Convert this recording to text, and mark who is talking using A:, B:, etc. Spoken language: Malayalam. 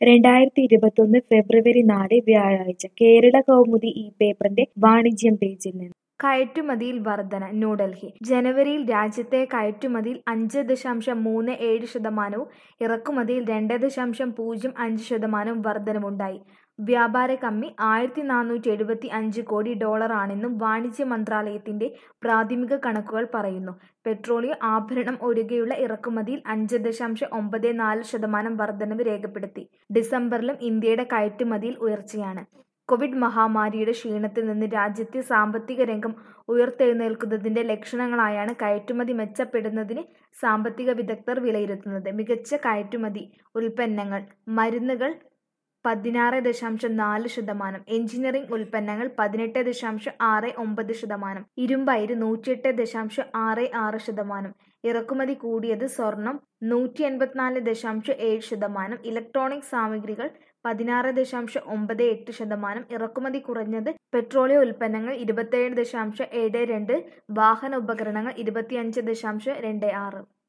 A: രണ്ടായിരത്തി ഇരുപത്തൊന്ന് ഫെബ്രുവരി നാല് വ്യാഴാഴ്ച കേരള കൗമുദി ഈ പേപ്പറിന്റെ വാണിജ്യം പേജിൽ നിന്ന്
B: കയറ്റുമതിയിൽ വർധന ന്യൂഡൽഹി ജനുവരിയിൽ രാജ്യത്തെ കയറ്റുമതിയിൽ അഞ്ച് ദശാംശം മൂന്ന് ഏഴ് ശതമാനവും ഇറക്കുമതിയിൽ രണ്ട് ദശാംശം പൂജ്യം അഞ്ച് ശതമാനവും വർധനവുണ്ടായി വ്യാപാര കമ്മി ആയിരത്തി നാനൂറ്റി എഴുപത്തി അഞ്ച് കോടി ഡോളറാണെന്നും വാണിജ്യ മന്ത്രാലയത്തിന്റെ പ്രാഥമിക കണക്കുകൾ പറയുന്നു പെട്രോളിയം ആഭരണം ഒഴികെയുള്ള ഇറക്കുമതിയിൽ അഞ്ച് ദശാംശം ഒമ്പത് നാല് ശതമാനം വർധനവ് രേഖപ്പെടുത്തി ഡിസംബറിലും ഇന്ത്യയുടെ കയറ്റുമതിയിൽ ഉയർച്ചയാണ് കോവിഡ് മഹാമാരിയുടെ ക്ഷീണത്തിൽ നിന്ന് രാജ്യത്തെ സാമ്പത്തിക രംഗം ഉയർത്തെഴുന്നേൽക്കുന്നതിന്റെ ലക്ഷണങ്ങളായാണ് കയറ്റുമതി മെച്ചപ്പെടുന്നതിന് സാമ്പത്തിക വിദഗ്ധർ വിലയിരുത്തുന്നത് മികച്ച കയറ്റുമതി ഉൽപ്പന്നങ്ങൾ മരുന്നുകൾ പതിനാറ് ദശാംശം നാല് ശതമാനം എഞ്ചിനീയറിംഗ് ഉൽപ്പന്നങ്ങൾ പതിനെട്ട് ദശാംശം ആറ് ഒമ്പത് ശതമാനം ഇരുമ്പയിര് നൂറ്റിയെട്ട് ദശാംശം ആറ് ആറ് ശതമാനം ഇറക്കുമതി കൂടിയത് സ്വർണം നൂറ്റി എൺപത്തിനാല് ദശാംശം ഏഴ് ശതമാനം ഇലക്ട്രോണിക് സാമഗ്രികൾ പതിനാറ് ദശാംശം ഒമ്പത് എട്ട് ശതമാനം ഇറക്കുമതി കുറഞ്ഞത് പെട്രോളിയം ഉൽപ്പന്നങ്ങൾ ഇരുപത്തേഴ് ദശാംശം ഏഴ് രണ്ട് വാഹന ഉപകരണങ്ങൾ ഇരുപത്തിയഞ്ച് ദശാംശം രണ്ട് ആറ്